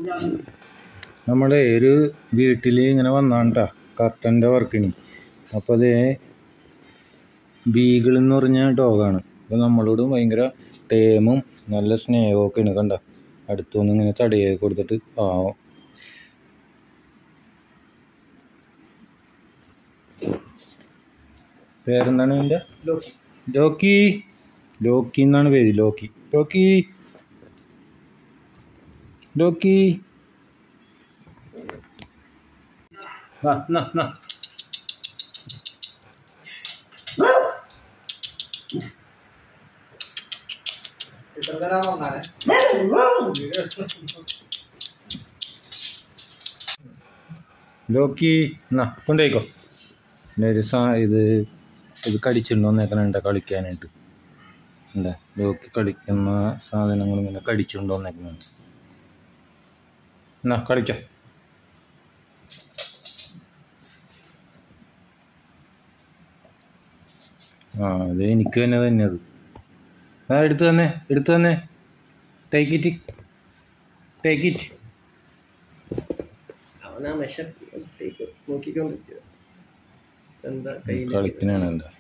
നമ്മുടെ ഒരു വീട്ടിൽ ഇങ്ങനെ വന്നാണ് കേട്ടോ കർട്ടൻ്റെ വർക്കിന് അപ്പോൾ അതേ ബീഗിൾ എന്ന് പറഞ്ഞ ഡോഗാണ് അപ്പോൾ നമ്മളോട് ഭയങ്കര ടേമും നല്ല സ്നേഹമൊക്കെയാണ് കണ്ട അടുത്തുനിന്ന് ഇങ്ങനെ തടിയായി കൊടുത്തിട്ട് പാവം പേരെന്താണ് എൻ്റെ ലോക്കി ലോക്കി എന്നാണ് പേര് ലോക്കി ലോക്കി ലോക്കി ആ എന്നാ എന്നാ ഇത്ര തരാൻ വന്നാലേ ലോക്കി എന്നാ കൊണ്ടുപോയിക്കോ പിന്നെ ഒരു സാ ഇത് ഇത് കടിച്ചിട്ടുണ്ടോ എന്നേക്കണുണ്ട് കളിക്കാനായിട്ട് ഉണ്ട് ലോക്കി കളിക്കുന്ന സാധനങ്ങൾ ഇങ്ങനെ കടിച്ചിട്ടുണ്ടോ എന്നേക്കുന്നുണ്ട് എന്നാ കളിക്കാം ആ അത് എനിക്ക് തന്നെ തന്നെ അത് ആ എടുത്തു തന്നെ എടുത്തു തന്നെ ടേക്ക് ഇറ്റ് ടേക്ക് ഇറ്റ് അവനാ മെഷർ നോക്കിക്കൊണ്ടിരിക്കുക എന്താ കയ്യിൽ കളിക്കണാണ് എന്താ